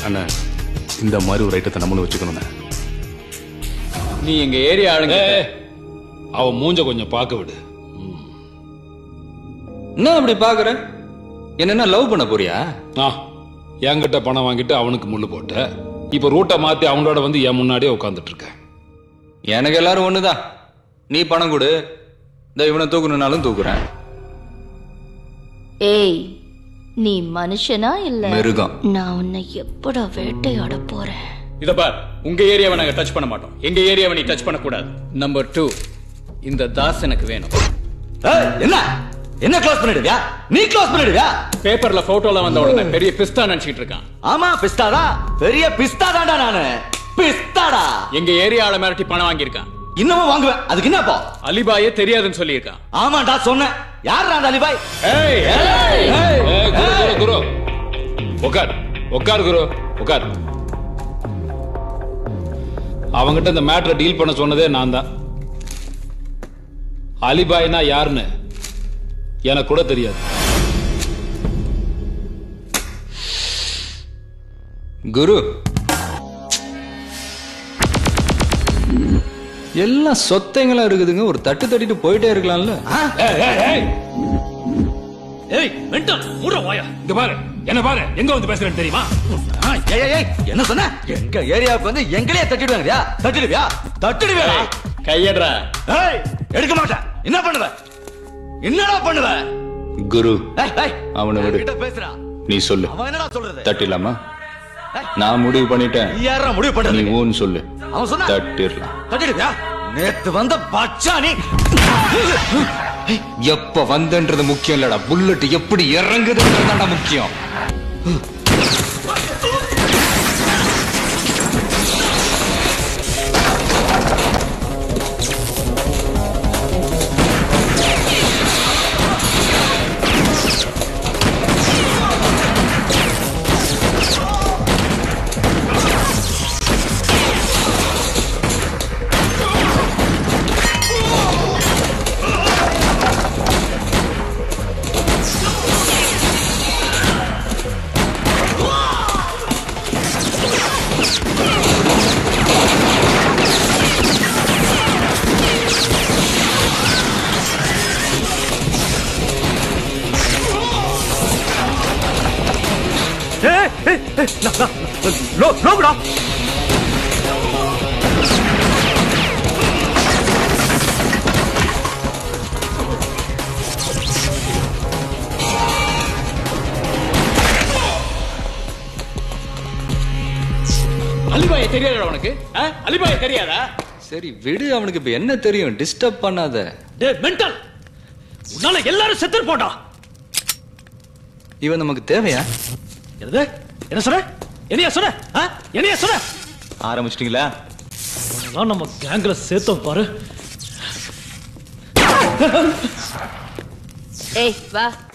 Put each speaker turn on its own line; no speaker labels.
அண்ணா இந்த மாதிரி ஒரு ஐட்டத்தை நம்மளும் வச்சுக்கணுண்ணே
நீ எங்க ஏரியா ஆளுங்க
ஏய், அவ மூஞ்ச கொஞ்சம் பார்க்க விடு
என்ன அப்படி பாக்குற என்ன லவ் பண்ண போறியா
ஆ என்கிட்ட பணம் வாங்கிட்டு அவனுக்கு முள்ளு போட்ட இப்ப ரூட்டை மாத்தி அவனோட வந்து என் முன்னாடியே உட்காந்துட்டு இருக்க
எனக்கு எல்லாரும் ஒண்ணுதான் நீ பணம் கொடு இந்த இவனை தூக்கணும்னாலும் தூக்குறேன்
ஏய் நீ மனுஷனா இல்ல
மிருகம்.
நான் உன்னை எப்படா வேட்டையாட போறேன்
இத பார் உங்க ஏரியாவை நாங்க டச் பண்ண மாட்டோம் எங்க ஏரியாவை நீ டச் பண்ண கூடாது நம்பர் டூ இந்த தாஸ் எனக்கு வேணும்
என்ன என்ன க்ளோஸ் பண்ணிடுவியா நீ க்ளோஸ் பண்ணிடுவியா
பேப்பர்ல போட்டோல வந்த உடனே பெரிய பிஸ்தா நினைச்சிட்டு இருக்கான்
ஆமா பிஸ்தாடா பெரிய பிஸ்தா தான்டா நானு பிஸ்தாடா
எங்க ஏரியால மிரட்டி பணம் வாங்கியிருக்கான்
இன்னமும் வாங்குவேன் அதுக்கு என்னப்பா
அலிபாயே தெரியாதுன்னு சொல்லியிருக்கான்
ஆமாடா சொன்னேன் யார் அந்த அலிபாய்
ஏய்
ஏய், ஏய்,
ஏய், குரு, குரு, குரு. உட்கார் உட்கார் குரு உட்கார் அவங்கிட்ட இந்த மேட்டரை டீல் பண்ண சொன்னதே நான் தான் அலிபாய்னா யாருன்னு எனக்கு கூட தெரியாது
குரு எல்லாம் சொத்தைங்களா இருக்குதுங்க ஒரு தட்டு தட்டிட்டு போயிட்டே இருக்கலாம்ல
ஏய் மென்டல் மூட வாயா
இங்க பாரு என்ன பாரு எங்க வந்து பேசுறேன்னு தெரியுமா
ஆ, ஏய் ஏய், ஏய் என்ன சொன்ன எங்க ஏரியாவுக்கு வந்து எங்களையே தட்டிடுவாங்கயா தட்டிடுவியா தட்டிடுவியா
கையடுறா
ஏய் எடுக்க மாட்டேன் என்ன பண்ணுவ என்னடா பண்ணுவ
குரு
ஏய், ஏய்,
அவனை விடு.
என்கிட்ட பேசுறா
நீ சொல்லு
அவன் என்னடா சொல்றது
தட்டிடலாமா நான் முடிவு பண்ணிட்டேன்
நீ யாரா முடிவு
நீ
பண்றது
ஊன்னு சொல்லு
அவன் சொன்னா
தட்டிடலாம்
தட்டிடுவியா நேத்து வந்த பச்சானி
எப்ப வந்தன்றது முக்கியம் இல்லடா புல்லட் எப்படி இறங்குதுன்றதுதான்டா முக்கியம்
அலிபாயை தெரியாதா உனக்கு ஆ? அலிபாயை தெரியாதா
சரி விடு அவனுக்கு இப்ப என்ன தெரியும் டிஸ்டர்ப் பண்ணாத
டேய் மென்டல் உன்னால எல்லாரும் செத்து போடா
இவன் நமக்கு தேவையா
என்னது என்ன சொன்ன என்னையா சொன்ன ஆ? என்னையா சொன்ன
ஆரம்பிச்சிட்டீங்களா
உன்னெல்லாம் நம்ம கேங்ல சேர்த்தோம் பாரு
ஏய் வா